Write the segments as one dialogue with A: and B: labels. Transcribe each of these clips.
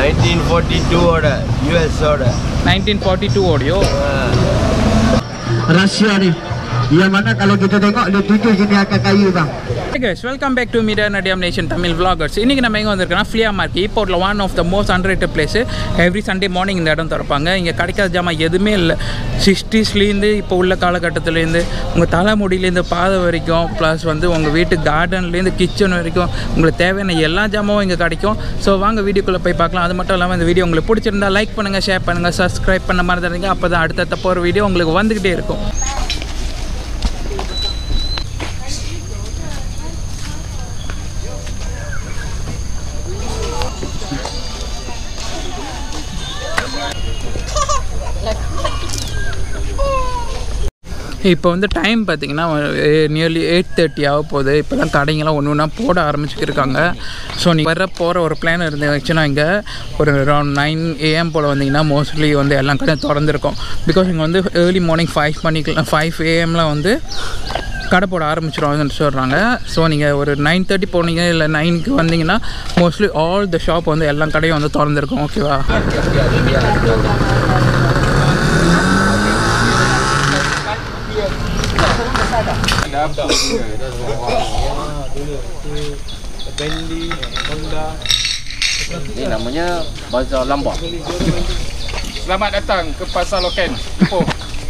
A: Nineteen forty டூவோட யூஎஸோட
B: nineteen forty two ஓடியோ
C: Rahsia ni Yang mana kalau kita tengok Dia tujuh jenis akar kayu bang
B: guys welcome back to media நடியம் nation Tamil vloggers இன்றைக்கி நம்ம எங்கே வந்திருக்கோம்னா flea market இப்போட்டில் one of the most underrated place every Sunday morning இந்த இடம் திறப்பாங்க இங்கே கிடைக்காத ஜாமான் எதுவுமே இல்லை சிக்ஸ்டீஸ்லேருந்து இப்போ உள்ள காலகட்டத்துலேருந்து உங்கள் தலைமுடியிலேருந்து பாதை வரைக்கும் ப்ளஸ் வந்து உங்கள் வீட்டு கார்டன்லேருந்து கிச்சன் வரைக்கும் உங்களுக்கு தேவையான எல்லா ஜாமாவும் இங்கே கிடைக்கும் ஸோ வாங்க வீடியோக்குள்ளே போய் பார்க்கலாம் அது மட்டும் இல்லாமல் இந்த வீடியோ உங்களுக்கு பிடிச்சிருந்தா லைக் பண்ணுங்கள் ஷேர் பண்ணுங்கள் சப்ஸ்கிரைப் பண்ண மாதிரி தரீங்க அப்போ தான் அடுத்தடுத்த போகிற வீடியோ உங்களுக்கு வந்துக்கிட்டே இருக்கும் இப்போ வந்து டைம் பார்த்தீங்கன்னா நியர்லி எயிட் தேர்ட்டி ஆக போகுது இப்போ தான் கடைங்கெல்லாம் ஒன்று ஒன்றா போட ஆரம்பிச்சுக்கிருக்காங்க ஸோ நீ வர போகிற ஒரு பிளான் இருந்துச்சுன்னா இங்கே ஒரு அரௌண்ட் நைன் ஏஎம் போல் வந்தீங்கன்னா மோஸ்ட்லி வந்து எல்லா கடையும் திறந்துருக்கும் பிகாஸ் இங்கே வந்து ஏர்லி மார்னிங் ஃபைவ் மணிக்கு ஃபைவ் ஏஎம்லாம் வந்து கடை போட ஆரம்பிச்சிருவாங்கன்னு சொல்கிறாங்க ஸோ நீங்கள் ஒரு நைன் தேர்ட்டி போனீங்க இல்லை நைனுக்கு வந்தீங்கன்னா மோஸ்ட்லி ஆல் த ஷாப் வந்து எல்லா கடையும் வந்து திறந்துருக்கும் ஓகேவா
A: Ini namanya Bazar Lambak
B: Selamat datang ke Pasar Loken Ipoh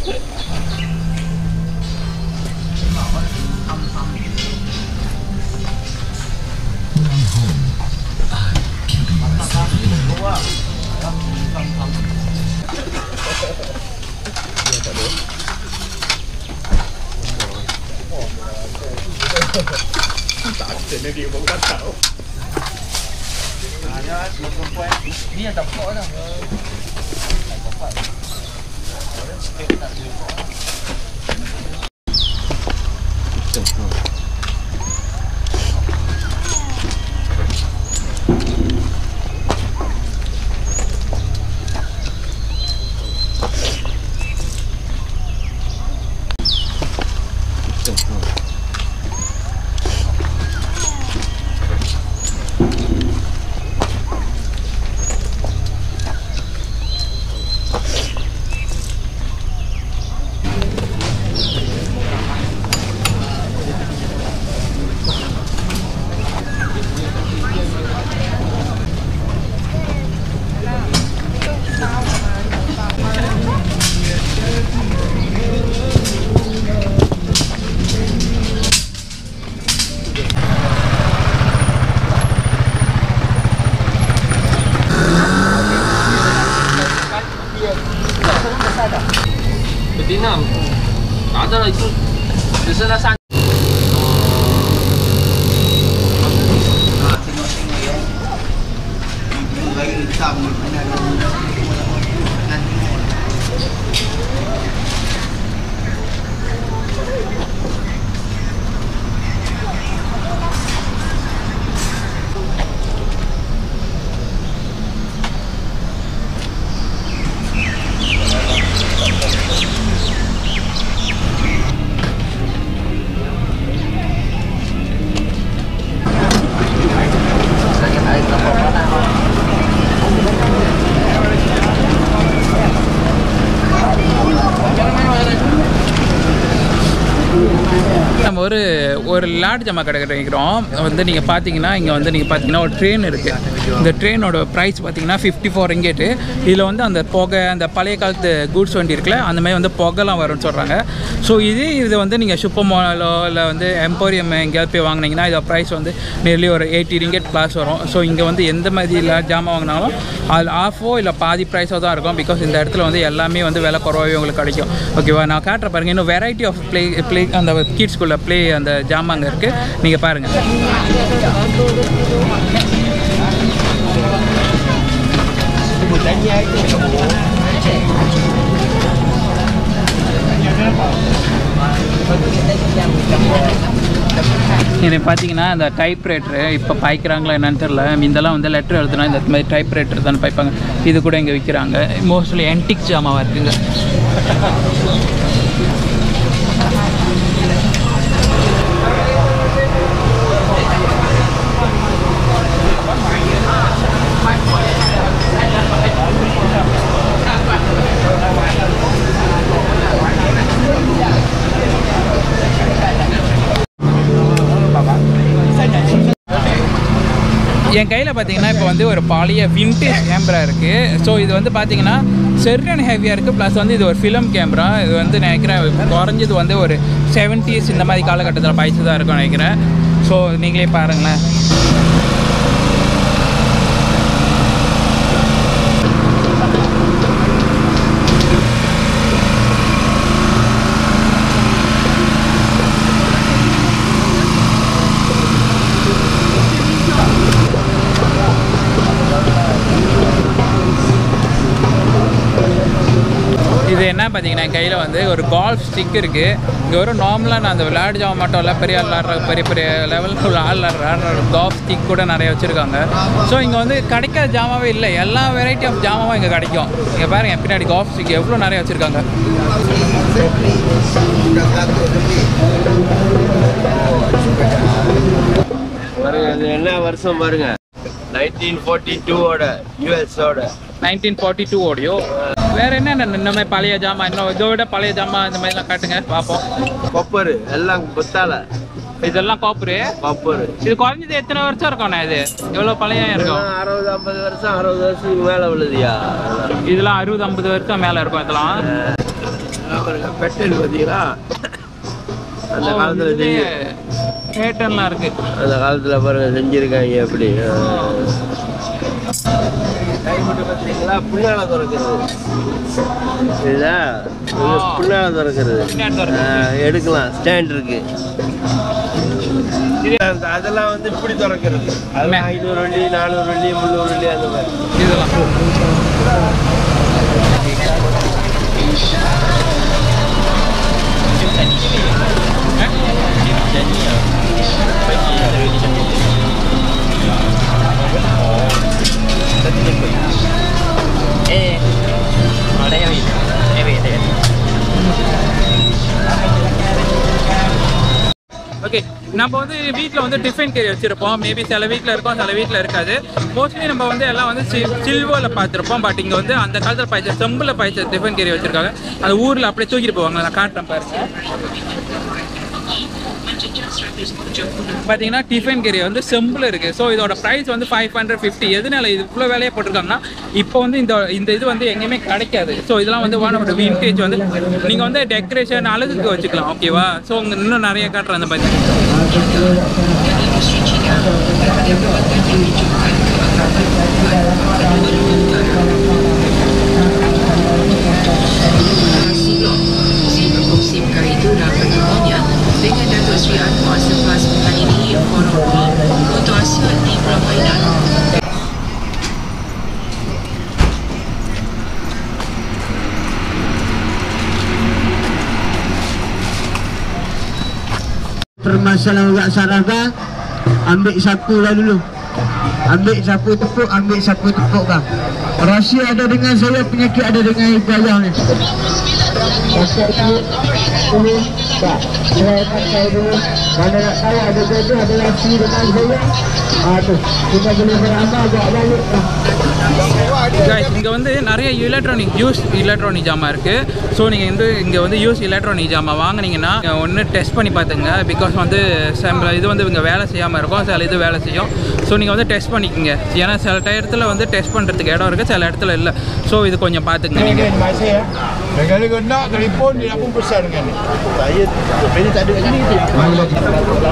A: Betina Ada lah itu Biasa san
B: நம்ம ஒரு ஒரு லாட் ஜமா கடை கிடைக்கிறோம் வந்து நீங்கள் பார்த்தீங்கன்னா இங்கே வந்து நீங்கள் பார்த்தீங்கன்னா ஒரு ட்ரெயின் இருக்குது இந்த ட்ரெயினோட ப்ரைஸ் பார்த்தீங்கன்னா ஃபிஃப்டி ஃபோர் ரிங்கேட்டு இதில் வந்து அந்த புகை அந்த பழைய காலத்து கூட்ஸ் வண்டி இருக்குல்ல அந்த மாதிரி வந்து புகைலாம் வரும்னு சொல்கிறாங்க ஸோ இது இது வந்து நீங்கள் சூப்பர் மாலோ இல்லை வந்து எம்போரியம் எங்கேயாவது போய் வாங்கினீங்கன்னா இதோட ப்ரைஸ் வந்து நியர்லி ஒரு எயிட்டி ரிங்கெட் ப்ளாஸ் வரும் ஸோ இங்கே வந்து எந்த மாதிரி இல்லை ஜாமான் வாங்கினாலும் அது ஆஃபோ இல்லை பாதி ப்ரைஸோ தான் இருக்கும் பிகாஸ் இந்த இடத்துல வந்து எல்லாமே வந்து விலை குறவாகவே உங்களுக்கு கிடைக்கும் ஓகேவா நான் காட்டுற பாருங்க இன்னும் வெரைட்டி ஆஃப் ப்ளே ப்ளே அந்த கிட்ஸ்குள்ள ப்ளே அந்த ஜாமாங்க இருக்குது நீங்கள் பாருங்கள் இது பார்த்தீங்கன்னா இந்த டைப் ரைட்டரு இப்போ பாய்க்கிறாங்களா என்னன்னு தெரில இதெல்லாம் வந்து லெட்டர் எழுதுனா இந்த மாதிரி டைப் ரைட்டர் தானே பாய்ப்பாங்க இது கூட இங்கே விற்கிறாங்க மோஸ்ட்லி என்டிக் ஜாமாவாக இருக்குங்க என் கையில் பார்த்தீங்கன்னா இப்போ வந்து ஒரு பழைய விண்டேஜ் கேமரா இருக்குது ஸோ இது வந்து பார்த்தீங்கன்னா செர்டன் ஹெவியாக இருக்குது ப்ளஸ் வந்து இது ஒரு ஃபிலிம் கேமரா இது வந்து நினைக்கிறேன் குறைஞ்சது வந்து ஒரு செவன்ட்டீஸ் இந்த மாதிரி காலகட்டத்தில் பாய்ச்சி தான் இருக்கும் நினைக்கிறேன் ஸோ நீங்களே பாருங்களேன் இது என்ன பார்த்தீங்கன்னா என் கையில் வந்து ஒரு கால்ஃப் ஸ்டிக் இருக்குது இங்கே ஒரு நார்மலாக நான் அந்த விளையாட்டு ஜாமம் மட்டும் இல்லை பெரிய ஆள் விளாட்ற பெரிய பெரிய லெவலுக்கு உள்ள ஆள் விளாட்ற கால்ஃப் ஸ்டிக் கூட நிறைய வச்சுருக்காங்க ஸோ இங்கே வந்து கிடைக்காத ஜாமாவே இல்லை எல்லா வெரைட்டி ஆஃப் ஜாமாவும் இங்கே கிடைக்கும் இங்கே பாருங்க பின்னாடி கால்ஃப் ஸ்டிக் எவ்வளோ நிறைய வச்சுருக்காங்க
D: பாருங்க இது என்ன வருஷம் பாருங்க நைன்டீன் ஃபார்ட்டி டூவோட யூஎஸோட
B: நைன்டீன் ஃபார்ட்டி டூ ஓடியோ வேறு என்ன இந்த மாதிரி பழைய ஜாமான் இன்னும் இதோ விட பழைய ஜாமான் இந்த மாதிரிலாம் காட்டுங்க பார்ப்போம்
D: கொப்பரு எல்லாம் புத்தால
B: இதெல்லாம் காப்புரு
D: கொப்பரு
B: இது குறைஞ்சது எத்தனை வருஷம் இருக்கும்ண்ணா இது எவ்வளோ பழைய இருக்கும்
D: அறுபது ஐம்பது வருஷம் அறுபது வருஷத்துக்கு மேல விழுதியா
B: இதெல்லாம் அறுபது ஐம்பது வருஷம் மேலே இருக்கும் இதெல்லாம்
D: பாருங்க பெட்டன் பார்த்தீங்களா அந்த காலத்துல செஞ்சு
B: பேட்டர்ன்லாம் இருக்கு
D: அந்த காலத்துல பாருங்க செஞ்சிருக்காங்க எப்படி பார்த்தீங்களா புண்ணால திறக்கிறது இதா இது புண்ணால திறக்கிறது
B: பின்னாடி திறக்கிறது.
D: ஆ, எடுக்கலாம் ஸ்டாண்ட் இருக்கு அந்த- அதெல்லாம் வந்து இப்படி திறக்கிறது அதெல்லாம் ஐநூறு வள்ளி நானூறு வள்ளி முந்நூறு வள்ளி அந்த மாதிரி
B: இதெல்லாம் ஓகே நம்ம வந்து வீட்டில் வந்து டிஃபன் கேரி வச்சுருப்போம் மேபி சில வீட்டில் இருக்கும் சில வீட்டில் இருக்காது மோஸ்ட்லி நம்ம வந்து எல்லாம் வந்து சில்வரில் பார்த்துருப்போம் பட் இங்கே வந்து அந்த காலத்தில் பாய்ச்ச செம்பில் பாய்ச்ச டிஃபன் கேரி வச்சுருக்காங்க அந்த ஊரில் அப்படியே தூக்கிட்டு போவாங்க நான் காட்டுறேன் பாருங்க பார்த்தீங்கன்னா டிஃபன் கேரி வந்து செம்பில் இருக்குது ஸோ இதோட ப்ரைஸ் வந்து ஃபைவ் ஹண்ட்ரட் ஃபிஃப்டி எதனால இது இவ்வளோ வேலையை போட்டிருக்காங்கன்னா இப்போ வந்து இந்த இந்த இது வந்து எங்கேயுமே கிடைக்காது ஸோ இதெல்லாம் வந்து ஒன் ஆஃப் விண்டேஜ் வந்து நீங்கள் வந்து டெக்கரேஷன் அழகுக்கு வச்சுக்கலாம் ஓகேவா ஸோ உங்க இன்னும் நிறைய காட்டுறேன் அந்த மாதிரி
E: SIM Karidura bertemunya dengan Datuk Sri Anwar selepas menghadiri forum untuk Asia di Permainan
C: Permasalahan orang Sarabah Ambil sapu lah dulu Ambil sapu tepuk, ambil sapu tepuk bang Rahsia ada dengan saya, penyakit ada dengan ibu ayah ni Pasal tu, dulu, tak Saya pakai dulu Mana nak tahu ada jodoh, ada rahsia dengan saya Ah tu, kita boleh beramal, buat balik lah
B: guys இங்கே வந்து நிறைய electronic use electronic ஜாமான் இருக்குது so நீங்கள் வந்து இங்கே வந்து use electronic ஜாமான் வாங்குனீங்கன்னா ஒன்று டெஸ்ட் பண்ணி பார்த்துங்க பிகாஸ் வந்து சில இது வந்து இங்கே வேலை செய்யாமல் இருக்கும் சில இது வேலை செய்யும் ஸோ நீங்கள் வந்து டெஸ்ட் பண்ணிக்கோங்க ஏன்னா சில டயத்தில் வந்து டெஸ்ட் பண்ணுறதுக்கு இடம் இருக்குது சில இடத்துல இல்லை ஸோ இது கொஞ்சம் பார்த்துங்க நீங்கள்
F: Dengan saya Negara nak telefon dia pun pesan dengan ni
D: saya ini tak ada ini tu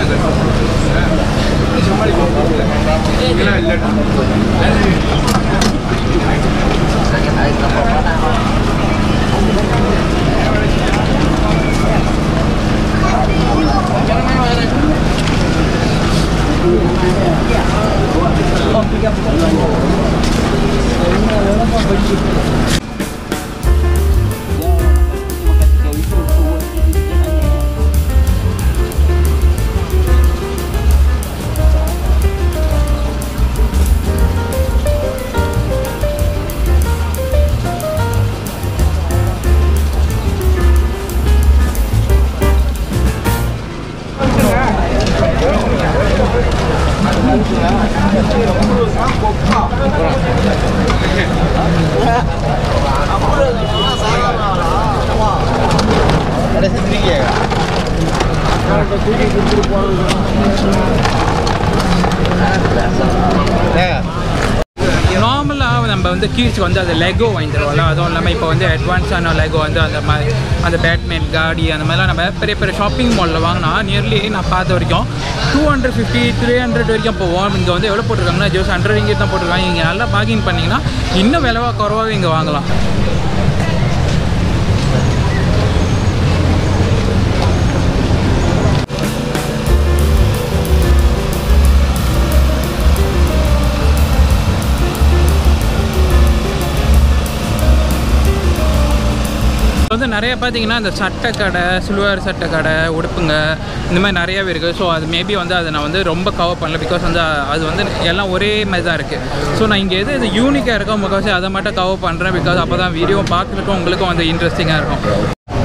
D: ada sendiri ya
B: நார்மலாக நம்ம வந்து கீழ்ஸ்க்கு வந்து அது லெகோ வாங்கி தருவோம்ல அதுவும் இல்லாமல் இப்போ வந்து அட்வான்ஸான லெகோ வந்து அந்த மாதிரி அந்த பேட்மேன் காடி அந்த மாதிரிலாம் நம்ம பெரிய பெரிய ஷாப்பிங் மாலில் வாங்கினா நியர்லி நான் பார்த்த வரைக்கும் two hundred fifty three hundred வரைக்கும் போவோம் இங்கே வந்து எவ்வளோ போட்டிருக்காங்கன்னா ஜோஸ் ஹண்ட்ரட் இங்கே தான் போட்டிருக்காங்க இங்கே நல்லா பார்க்கிங் பண்ணிங்கன்னா இன்னும் விலைவா குறவாகவே இங்கே வாங்கலாம் இப்போ வந்து நிறைய பார்த்தீங்கன்னா இந்த சட்டை கடை சில்வர் சட்டை கடை உடுப்புங்க இந்த மாதிரி நிறையவே இருக்குது ஸோ அது மேபி வந்து அதை நான் வந்து ரொம்ப கவர் பண்ணல பிகாஸ் வந்து அது வந்து எல்லாம் ஒரே மாதிரி தான் இருக்குது ஸோ நான் இங்கே எது இது யூனிக்காக இருக்கோ முக்கால்வாசி அதை மட்டும் கவர் பண்ணுறேன் பிகாஸ் அப்போ தான் வீடியோ பார்க்குறதுக்கும் உங்களுக்கும் வந்து இன்ட்ரெஸ்டிங்காக இருக்கும்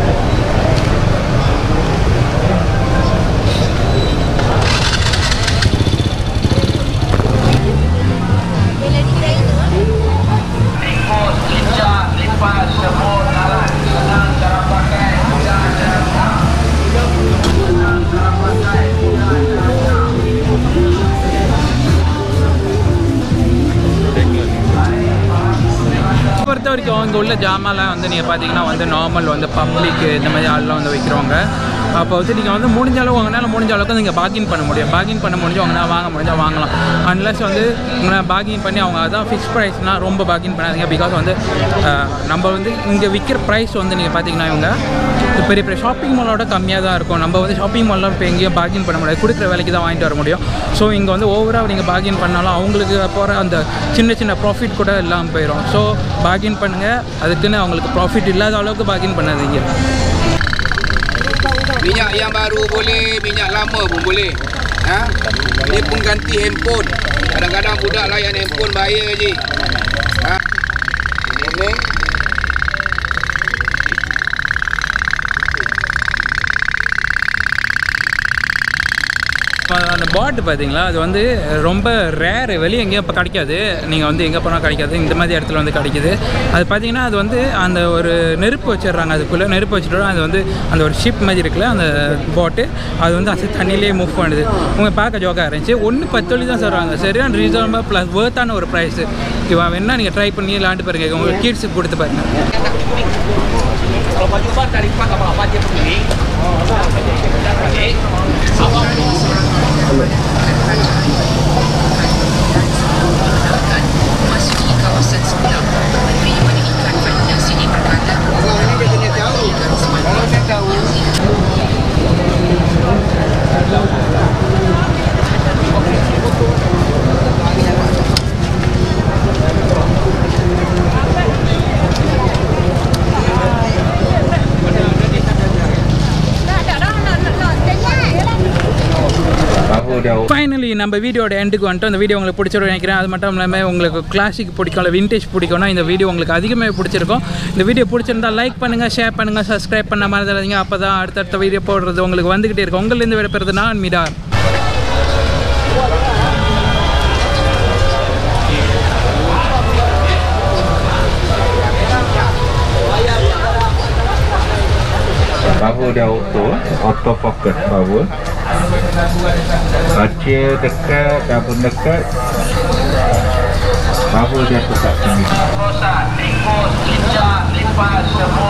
B: பொறுத்த வரைக்கும் இங்கே உள்ள ஜாமான்லாம் வந்து நீங்கள் பார்த்தீங்கன்னா வந்து நார்மல் வந்து பப்ளிக் இந்த மாதிரி ஆள்லாம் வந்து வைக்கிறவங்க அப்போ வந்து நீங்கள் வந்து முடிஞ்ச அளவு உங்களால் முடிஞ்ச அளவுக்கு நீங்கள் பார்கின் பண்ண முடியும் பார்கின் பண்ண முடிஞ்சு உங்களால் வாங்க முடிஞ்சால் வாங்கலாம் அன்லஸ் வந்து உங்களால் பார்கின் பண்ணி அவங்க அதான் ஃபிக்ஸ் ப்ரைஸ்னால் ரொம்ப பார்கின் பண்ணாதீங்க பிகாஸ் வந்து அஹ், நம்ம வந்து இங்கே விற்கிற ப்ரைஸ் வந்து நீங்கள் பார்த்தீங்கன்னா இவங்க பெரிய பெரிய ஷாப்பிங் மாலோட கம்மியாக தான் இருக்கும் நம்ம வந்து ஷாப்பிங் மாலில் இப்போ எங்கேயும் பார்கின் பண்ண முடியாது கொடுக்குற வேலைக்கு தான் வாங்கிட்டு வர முடியும் ஸோ இங்கே வந்து ஓவராக நீங்கள் பார்கின் பண்ணாலும் அவங்களுக்கு போகிற அந்த சின்ன சின்ன ப்ராஃபிட் கூட இல்லாமல் போயிடும் ஸோ பார்கின் பண்ணுங்கள் அதுக்குன்னு அவங்களுக்கு ப்ராஃபிட் இல்லாத அளவுக்கு பார்கின் பண்ணாதீங்க
G: Minyak yang baru boleh, minyak lama pun boleh. Ha? Ini pengganti handphone. Kadang-kadang budak layan handphone bahaya je. Ha? Ini
B: அந்த பாட்டு பார்த்தீங்களா அது வந்து ரொம்ப ரேர் வெளியே எங்கேயும் இப்போ கிடைக்காது நீங்கள் வந்து எங்கே போனால் கிடைக்காது இந்த மாதிரி இடத்துல வந்து கிடைக்குது அது பார்த்தீங்கன்னா அது வந்து அந்த ஒரு நெருப்பு வச்சிடுறாங்க அதுக்குள்ளே நெருப்பு வச்சுட்டு அது வந்து அந்த ஒரு ஷிப் மாதிரி இருக்குல்ல அந்த போட்டு அது வந்து அது தண்ணியிலே மூவ் பண்ணுது உங்கள் பார்க்க ஜோக்காக இருந்துச்சு ஒன்று பத்து வழி தான் சொல்கிறாங்க சரியான ரீசனபிள் ப்ளஸ் வேர்த்தான ஒரு ப்ரைஸ் இவன் வேணா நீங்கள் ட்ரை பண்ணி விளாண்டு பாருங்க உங்கள் கிட்ஸுக்கு கொடுத்து பாருங்க
E: Memasuki kawasan sekolah, Menteri Pendidikan Fahina Sini berkata bahawa garis pantai yang di
B: finally நம்ம வீடியோட எண்டுக்கு வந்துட்டு அந்த வீடியோ உங்களுக்கு பிடிச்சிரும் நினைக்கிறேன் அது மட்டும் இல்லாமல் உங்களுக்கு கிளாசிக் பிடிக்கும் இல்லை விண்டேஜ் பிடிக்கும்னா இந்த வீடியோ உங்களுக்கு அதிகமாக பிடிச்சிருக்கும் இந்த வீடியோ பிடிச்சிருந்தா லைக் பண்ணுங்கள் ஷேர் பண்ணுங்கள் சப்ஸ்கிரைப் பண்ண மறந்துடாதீங்க அப்போ தான் அடுத்தடுத்த வீடியோ போடுறது உங்களுக்கு வந்துக்கிட்டே இருக்கும் உங்களிருந்து விடப்பெறது நான் மிடார்
H: Power dah auto Auto focus power Kaca dekat Dah pun dekat Power dia tetap sendiri
A: Rosak, tikus, cicak, lipas, semua